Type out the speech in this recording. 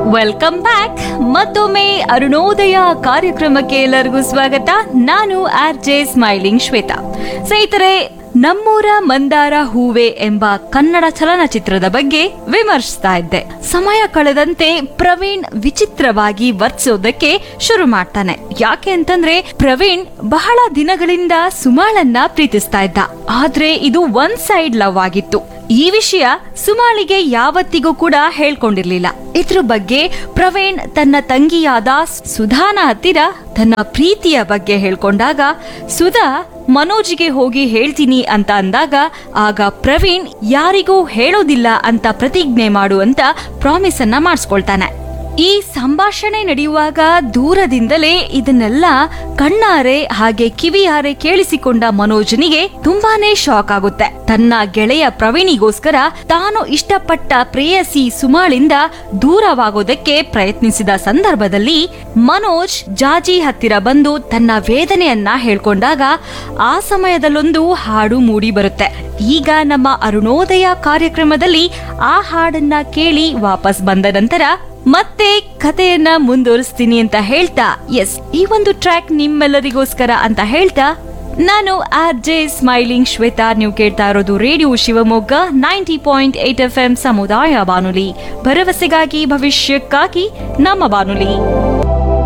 welcome back ಮತ್ತೊಮ್ಮೆ ಅರುಣೋದಯ ಕಾರ್ಯಕ್ರಮಕ್ಕೆ ಎಲ್ಲರಿಗೂ ಸ್ವಾಗತ ನಾನು ಆರ್ ಜೆ ಸ್ಮೈಲಿಂಗ್ ಶ್ವೇತಾ ಸ್ನೇಹಿತರೆ ನಮ್ಮೂರ ಮಂದಾರ ಹೂವೆ ಎಂಬ ಕನ್ನಡ ಚಲನಚಿತ್ರದ ಬಗ್ಗೆ ವಿಮರ್ಶಿಸ್ತಾ ಇದ್ದೆ ಸಮಯ ಕಳೆದಂತೆ ಪ್ರವೀಣ್ ವಿಚಿತ್ರವಾಗಿ ವರ್ತಿಸೋದಕ್ಕೆ ಶುರು ಮಾಡ್ತಾನೆ ಯಾಕೆ ಅಂತಂದ್ರೆ ಪ್ರವೀಣ್ ಬಹಳ ದಿನಗಳಿಂದ ಸುಮಾಳನ್ನ ಪ್ರೀತಿಸ್ತಾ ಇದ್ದ ಆದ್ರೆ ಇದು ಒನ್ ಸೈಡ್ ಲವ್ ಆಗಿತ್ತು ಈ ವಿಷಯ ಸುಮಾಳಿಗೆ ಯಾವತ್ತಿಗೂ ಕೂಡ ಹೇಳ್ಕೊಂಡಿರ್ಲಿಲ್ಲ ಇದ್ರ ಬಗ್ಗೆ ಪ್ರವೀಣ್ ತನ್ನ ತಂಗಿಯಾದ ಸುಧಾನ ಹತ್ತಿರ ತನ್ನ ಪ್ರೀತಿಯ ಬಗ್ಗೆ ಹೇಳ್ಕೊಂಡಾಗ ಸುಧಾ ಮನೋಜ್ಗೆ ಹೋಗಿ ಹೇಳ್ತೀನಿ ಅಂತ ಅಂದಾಗ ಆಗ ಪ್ರವೀಣ್ ಯಾರಿಗೂ ಹೇಳೋದಿಲ್ಲ ಅಂತ ಪ್ರತಿಜ್ಞೆ ಮಾಡು ಅಂತ ಪ್ರಾಮಿಸ್ ಅನ್ನ ಮಾಡಿಸ್ಕೊಳ್ತಾನೆ ಈ ಸಂಭಾಷಣೆ ನಡೆಯುವಾಗ ದೂರದಿಂದಲೇ ಇದನ್ನೆಲ್ಲ ಕಣ್ಣಾರೆ ಹಾಗೆ ಕಿವಿಯಾರೆ ಕೇಳಿಸಿಕೊಂಡ ಮನೋಜನಿಗೆ ತುಂಬಾನೇ ಶಾಕ್ ಆಗುತ್ತೆ ತನ್ನ ಗೆಳೆಯ ಪ್ರವೀಣಿಗೋಸ್ಕರ ತಾನು ಇಷ್ಟಪಟ್ಟ ಪ್ರೇಯಸಿ ಸುಮಾಳಿಂದ ದೂರವಾಗೋದಕ್ಕೆ ಪ್ರಯತ್ನಿಸಿದ ಸಂದರ್ಭದಲ್ಲಿ ಮನೋಜ್ ಜಾಜಿ ಹತ್ತಿರ ಬಂದು ತನ್ನ ವೇದನೆಯನ್ನ ಹೇಳ್ಕೊಂಡಾಗ ಆ ಸಮಯದಲ್ಲೊಂದು ಹಾಡು ಮೂಡಿ ಬರುತ್ತೆ ಈಗ ನಮ್ಮ ಅರುಣೋದಯ ಕಾರ್ಯಕ್ರಮದಲ್ಲಿ ಆ ಹಾಡನ್ನ ಕೇಳಿ ವಾಪಸ್ ಬಂದ ನಂತರ ಮತ್ತೆ ಕಥೆಯನ್ನ ಮುಂದುವರಿಸ್ತೀನಿ ಅಂತ ಹೇಳ್ತಾ ಎಸ್ ಈ ಒಂದು ಟ್ರ್ಯಾಕ್ ನಿಮ್ಮೆಲ್ಲರಿಗೋಸ್ಕರ ಅಂತ ಹೇಳ್ತಾ ನಾನು ಆರ್ ಜೆ ಸ್ಮೈಲಿಂಗ್ ಶ್ವೇತಾ ನೀವು ಕೇಳ್ತಾ ಇರೋದು radio Shivamogga ninety point eight F M ಸಮುದಾಯ ಬಾನುಲಿ ಭರವಸೆಗಾಗಿ ಭವಿಷ್ಯಕ್ಕಾಗಿ ನಮ್ಮ ಬಾನುಲಿ